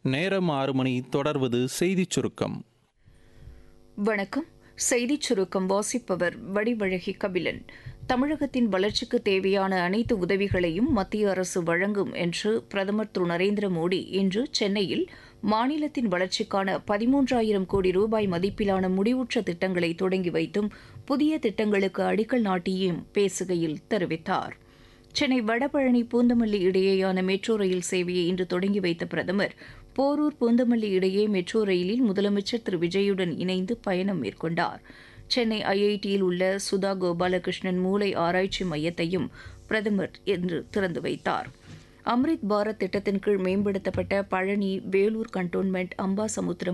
நேரம் ஆறு மணி தொடர்வது செய்திச் சுருக்கம் வணக்கம் செய்திச் சுருக்கம் வாசிப்பவர் வடிவழகி கபிலன் தமிழகத்தின் வளர்ச்சிக்கு தேவையான அனைத்து உதவிகளையும் மத்திய அரசு வழங்கும் என்று பிரதமர் திரு நரேந்திர மோடி இன்று சென்னையில் மாநிலத்தின் வளர்ச்சிக்கான பதிமூன்றாயிரம் கோடி ரூபாய் மதிப்பிலான முடிவுற்ற திட்டங்களை தொடங்கி வைத்தும் புதிய திட்டங்களுக்கு அடிக்கல் நாட்டியும் பேசுகையில் தெரிவித்தார் சென்னை வடபழனி பூந்தமல்லி இடையேயான மெட்ரோ ரயில் சேவையை இன்று தொடங்கி வைத்த பிரதமர் போரூர் பூந்தமல்லி இடையே மெட்ரோ ரயிலில் முதலமைச்சர் திரு விஜயுடன் இணைந்து பயணம் மேற்கொண்டார் சென்னை ஐஐடியில் உள்ள சுதா கோபாலகிருஷ்ணன் மூளை ஆராய்ச்சி மையத்தையும் பிரதமர் இன்று திறந்து வைத்தார் அம்ரித் பாரத் திட்டத்தின் கீழ் மேம்படுத்தப்பட்ட பழனி வேலூர் கண்டோன்மெண்ட் அம்பாசமுத்திரம்